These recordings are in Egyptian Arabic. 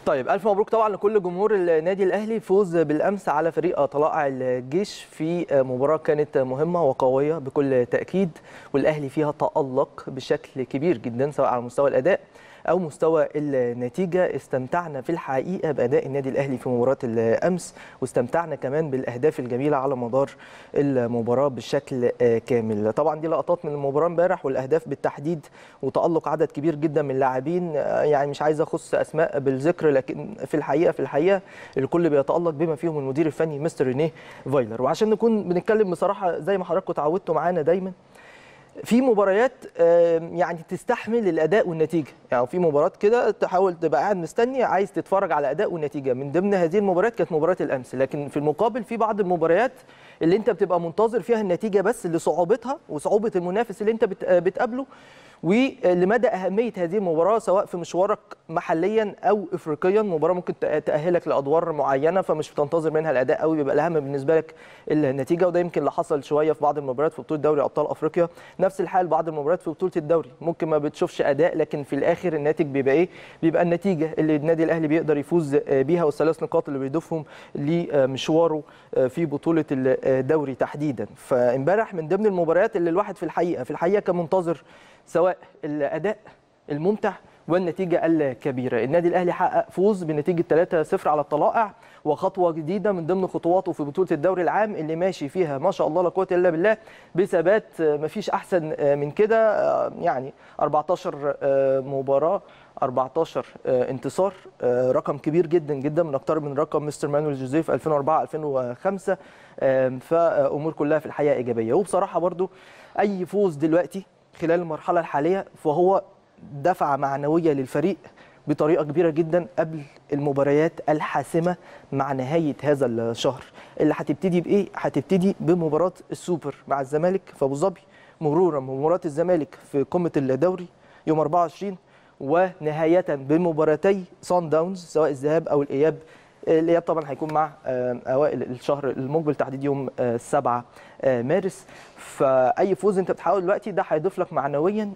طيب الف مبروك طبعا لكل جمهور النادي الاهلي فوز بالامس على فريق طلائع الجيش في مباراه كانت مهمه وقويه بكل تاكيد والاهلي فيها تالق بشكل كبير جدا سواء على مستوى الاداء او مستوى النتيجه استمتعنا في الحقيقه باداء النادي الاهلي في مباراه الامس واستمتعنا كمان بالاهداف الجميله على مدار المباراه بشكل كامل طبعا دي لقطات من المباراه امبارح والاهداف بالتحديد وتالق عدد كبير جدا من اللاعبين يعني مش عايز اخص اسماء بالذكر لكن في الحقيقه في الحقيقه الكل بيتالق بما فيهم المدير الفني مستر رينيه فايلر وعشان نكون بنتكلم بصراحه زي ما حضراتكم اتعودتوا معانا دايما في مباريات يعني تستحمل الاداء والنتيجه يعني في مباراه كده تحاول تبقى قاعد مستني عايز تتفرج على اداء ونتيجه من ضمن هذه المباريات كانت مباراه الامس لكن في المقابل في بعض المباريات اللي انت بتبقى منتظر فيها النتيجه بس لصعوبتها وصعوبه المنافس اللي انت بتقابله ولمدى اهميه هذه المباراه سواء في مشوارك محليا او افريقيا مباراه ممكن تاهلك لادوار معينه فمش بتنتظر منها الاداء قوي بيبقى الاهم بالنسبه لك النتيجه وده يمكن اللي حصل شويه في بعض المباريات في بطوله دوري ابطال افريقيا نفس الحال بعض المباريات في بطوله الدوري ممكن ما بتشوفش اداء لكن في الاخر الناتج بيبقى ايه بيبقى النتيجه اللي النادي الاهلي بيقدر يفوز بيها والثلاث نقاط اللي بيضيفهم لمشواره في بطوله الدوري تحديدا فامبارح من ضمن المباريات اللي الواحد في الحقيقه في الحقيقه كان منتظر سواء الاداء الممتع والنتيجه الكبيره النادي الاهلي حقق فوز بنتيجه 3-0 على الطلائع وخطوه جديده من ضمن خطواته في بطوله الدوري العام اللي ماشي فيها ما شاء الله لا قوه الا بالله بثبات مفيش احسن من كده يعني 14 مباراه 14 انتصار رقم كبير جدا جدا من اكتر من رقم مستر مانويل جوزيف 2004 2005 فامور كلها في الحقيقه ايجابيه وبصراحه برضو اي فوز دلوقتي خلال المرحله الحاليه فهو دفعه معنويه للفريق بطريقه كبيره جدا قبل المباريات الحاسمه مع نهايه هذا الشهر اللي هتبتدي بايه هتبتدي بمباراه السوبر مع الزمالك في ابو ظبي مرورا بمباراه الزمالك في قمه الدوري يوم 24 ونهايه بمباراتي سان داونز سواء الذهاب او الاياب الاياب طبعا هيكون مع اوائل الشهر المقبل تحديد يوم 7 مارس فاي فوز انت بتحاول دلوقتي ده هيضيف لك معنويا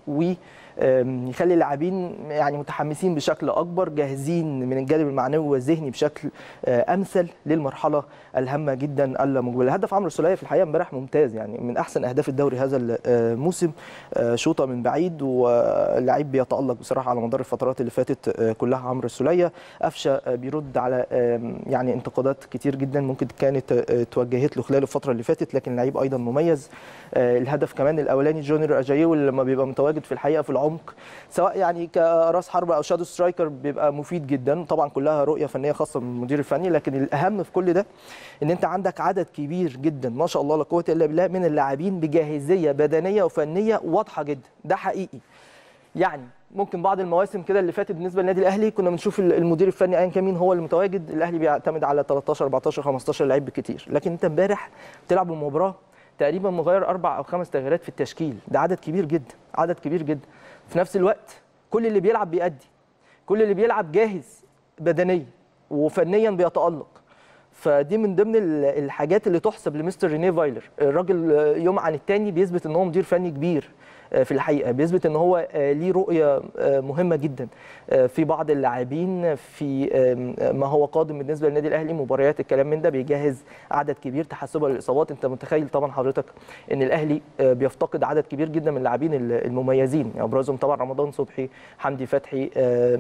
ويخلي اللاعبين يعني متحمسين بشكل اكبر جاهزين من الجانب المعنوي والذهني بشكل امثل للمرحله الهامه جدا المقبله هدف عمرو السوليه في الحقيقه امبارح ممتاز يعني من احسن اهداف الدوري هذا الموسم شوطه من بعيد واللعيب بيتالق بصراحه على مدار الفترات اللي فاتت كلها عمرو السوليه قفشه بيرد على يعني انتقادات كتير جدا ممكن كانت توجهت له خلال الفتره اللي فاتت لكن لعيب ايضا مميز الهدف كمان الاولاني جونيور اجايو لما بيبقى متواجد في الحقيقه في العمق سواء يعني كراس حربه او شادو سترايكر بيبقى مفيد جدا طبعا كلها رؤيه فنيه خاصه من المدير الفني لكن الاهم في كل ده ان انت عندك عدد كبير جدا ما شاء الله لا قوه الا بالله من اللاعبين بجاهزيه بدنيه وفنيه واضحه جدا ده حقيقي يعني ممكن بعض المواسم كده اللي فاتت بالنسبه للنادي الاهلي كنا بنشوف المدير الفني ايا كان مين هو اللي متواجد الاهلي بيعتمد على 13 14 15 لعيب بالكتير لكن انت امبارح بتلعب المباراه تقريبا مغير اربع او خمس تغييرات في التشكيل ده عدد كبير جدا عدد كبير جدا في نفس الوقت كل اللي بيلعب بيأدي كل اللي بيلعب جاهز بدنيا وفنيا بيتألق فدي من ضمن الحاجات اللي تحسب لمستر رينيه فايلر الراجل يوم عن التاني بيثبت ان هو مدير فني كبير في الحقيقه بيثبت ان هو ليه رؤيه مهمه جدا في بعض اللاعبين في ما هو قادم بالنسبه للنادي الاهلي مباريات الكلام من ده بيجهز عدد كبير تحسبا للاصابات انت متخيل طبعا حضرتك ان الاهلي بيفتقد عدد كبير جدا من اللاعبين المميزين يعني ابرزهم طبعا رمضان صبحي حمدي فتحي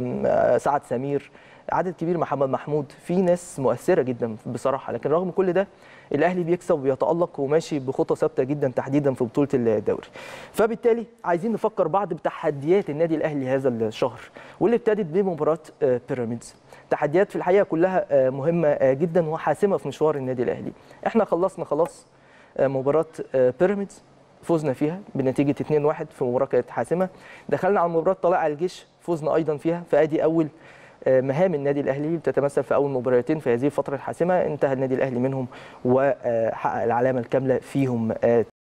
سعد سمير عدد كبير محمد محمود في ناس مؤثره جدا بصراحه لكن رغم كل ده الاهلي بيكسب وبيتالق وماشي بخطى ثابته جدا تحديدا في بطوله الدوري فبالتالي عايزين نفكر بعض بتحديات النادي الاهلي هذا الشهر واللي ابتدت بمباراه بيراميدز تحديات في الحقيقه كلها مهمه جدا وحاسمه في مشوار النادي الاهلي احنا خلصنا خلاص مباراه بيراميدز فوزنا فيها بنتيجه 2-1 في مباراه كانت حاسمه دخلنا على مباراه طلائع الجيش فوزنا ايضا فيها فادي اول مهام النادي الاهلي بتتمثل في اول مباراتين في هذه الفتره الحاسمه انتهى النادي الاهلي منهم وحقق العلامه الكامله فيهم